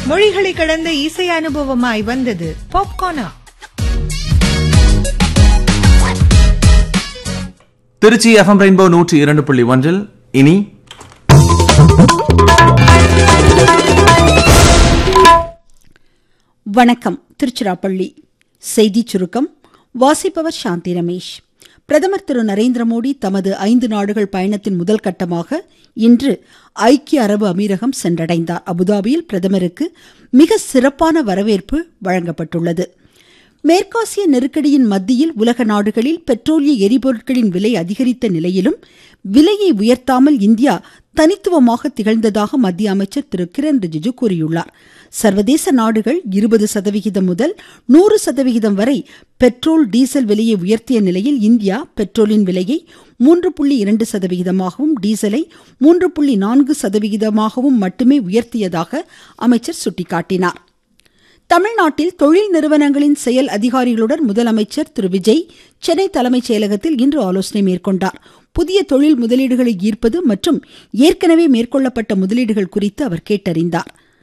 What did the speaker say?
மொழிகளை கடந்த இசை அனுபவமாய் வந்தது பாப்கார்னா திருச்சி எஃப்எம் ரெயின்போ நூற்றி இரண்டு புள்ளி ஒன்றில் இனி வணக்கம் திருச்சிராப்பள்ளி செய்திச் சுருக்கம் வாசிப்பவர் சாந்தி ரமேஷ் பிரதமர் திரு நரேந்திர மோடி தமது ஐந்து நாடுகள் பயணத்தின் முதல் கட்டமாக இன்று ஐக்கிய அரபு அமீரகம் சென்றடைந்தார் அபுதாபியில் பிரதமருக்கு மிக சிறப்பான வரவேற்பு வழங்கப்பட்டுள்ளது மேற்காசிய நெருக்கடியின் மத்தியில் உலக நாடுகளில் பெட்ரோலிய எரிபொருட்களின் விலை அதிகரித்த நிலையிலும் விலையை உயர்த்தாமல் இந்தியா தனித்துவமாக திகழ்ந்ததாக மத்திய அமைச்சர் திரு கிரண் ரிஜிஜு கூறியுள்ளார் சர்வதேச நாடுகள் இருபது சதவிகிதம் முதல் நூறு சதவிகிதம் வரை பெட்ரோல் டீசல் விலையை உயர்த்திய நிலையில் இந்தியா பெட்ரோலின் விலையை மூன்று புள்ளி இரண்டு சதவிகிதமாகவும் டீசலை மூன்று புள்ளி நான்கு சதவிகிதமாகவும் மட்டுமே உயர்த்தியதாக அமைச்சர் சுட்டிக்காட்டினார் தமிழ்நாட்டில் தொழில் நிறுவனங்களின் செயல் அதிகாரிகளுடன் முதலமைச்சர் திரு விஜய் சென்னை தலைமைச் செயலகத்தில் இன்று ஆலோசனை மேற்கொண்டார் புதிய தொழில் முதலீடுகளை ஈர்ப்பது மற்றும் ஏற்கனவே மேற்கொள்ளப்பட்ட முதலீடுகள் குறித்து அவர் கேட்டறிந்தார்